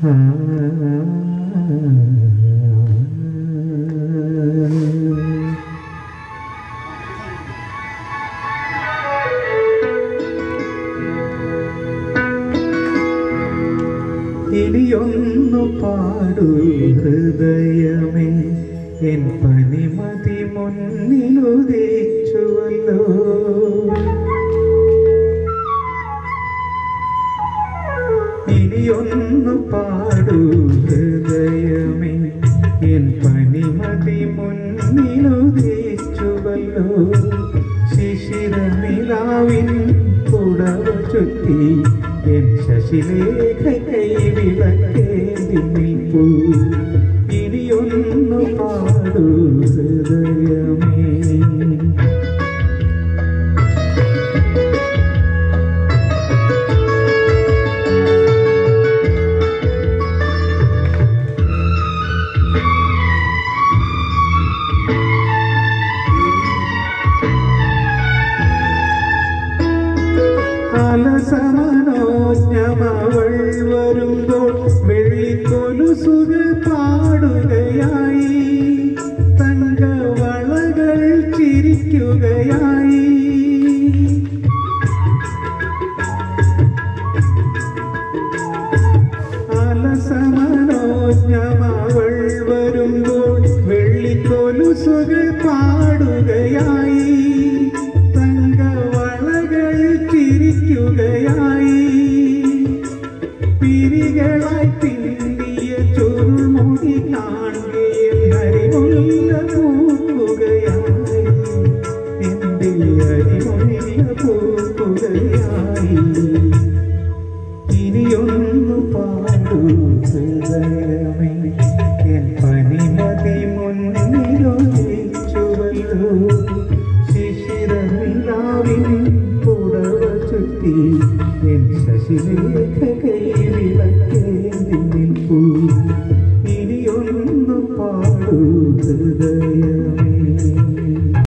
ഇനിയൊന്നു പാടൂ ഹൃദയമേ എൻ പനിമതി മുന്നിലുദിച്ചുവല്ലോ ഇനിയൊന്നു പാടൂ ഹൃദയമേ എൻ പനിമതി മുന്നിലുദിച്ചുവല്ലോ ശിശിരനിലാവിൻ പുടവ ചുറ്റി എൻ ശശിലേഖ കൈവിളക്കേന്തി നിൽപ്പൂ ഇനിയൊന്നു പാടൂ ഹൃദയമേ അലസമനോജ്ഞമവൾ വരുമ്പോൾ വെള്ളിക്കൊലുസുകൾ പാടുകയായി തങ്കവളകൾ ചിരിക്കുകയായി അലസമനോജ്ഞമവൾ വരുമ്പോൾ വെള്ളിക്കൊലുസുകൾ പാടുകയായി തങ്കവളകൾ ചിരിക്കുകയായി പിരികളായി പിന്നിയ ചുരുൾമുടി കാണുകയും ഹരിമുല്ല പൂക്കുകയായി എന്റെ ഹരിമുല്ല പൂക്കുകയായി ഇനിയൊന്നു പാടൂ ഹൃദയമേ എൻ പനിമതി മുന്നിലൊഴിച്ചുവല്ലോ ശിശിരനിലാവിൻ പുടവ ചുറ്റി എൻ ശശിലേഖ കൈവിളക്കേന്തി നിൽപ്പൂ ഇനിയൊന്നു പാടൂ ഹൃദയ